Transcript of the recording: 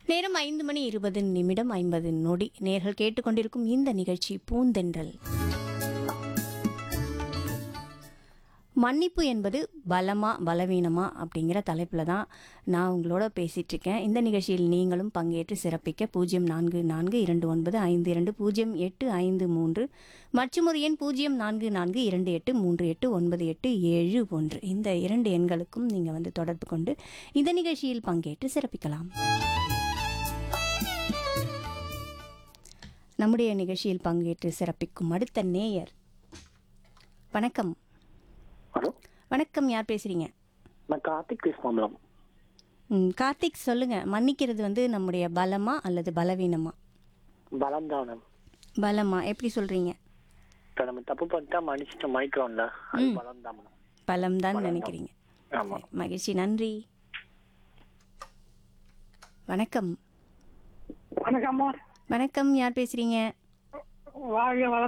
நேரம் ஐந்து மணி இருபது நிமிடம் ஐம்பது நொடி நேர்கள் கேட்டுக்கொண்டிருக்கும் இந்த நிகழ்ச்சி பூந்தென்றல் மன்னிப்பு என்பது பலமா பலவீனமா அப்படிங்கிற தலைப்பில் தான் நான் உங்களோட பேசிட்டு இருக்கேன் இந்த நிகழ்ச்சியில் நீங்களும் பங்கேற்று சிறப்பிக்க பூஜ்ஜியம் நான்கு நான்கு இரண்டு ஒன்பது ஐந்து இரண்டு பூஜ்ஜியம் எட்டு ஐந்து மூன்று மற்றும் ஒரு எண் பூஜ்ஜியம் நான்கு நான்கு இரண்டு எட்டு மூன்று எட்டு ஒன்பது எட்டு ஏழு ஒன்று இந்த இரண்டு எண்களுக்கும் நீங்கள் வந்து தொடர்பு கொண்டு இந்த நிகழ்ச்சியில் பங்கேற்று சிறப்பிக்கலாம் நம்முடைய நிகழ்ச்சியில் பங்கேற்று சிறப்பிக்கும் அடுத்த நேயர் வணக்கம் ஹலோ வணக்கம் யார் பேசுறீங்க நான் கார்த்திக் பேசுமாமலாம் ம், கார்த்திக் சொல்லுங்க மன்னிக்கிறது வந்து நம்முடைய பலமா அல்லது பலவீனமா பலம் தான் மேம் பலமா எப்படி சொல்றீங்க இப்போ நம்ம தப்பு பண்ணிட்டா மன்னிச்சுட்டு மன்னிக்கிறோம்ல அது பலம் தான் மேம் பலம் தான் நினைக்கிறீங்க ஆமாம் மகிழ்ச்சி நன்றி வணக்கம் வணக்கம்மா வணக்கம் யார் பேசுறீங்க வாழ்க வள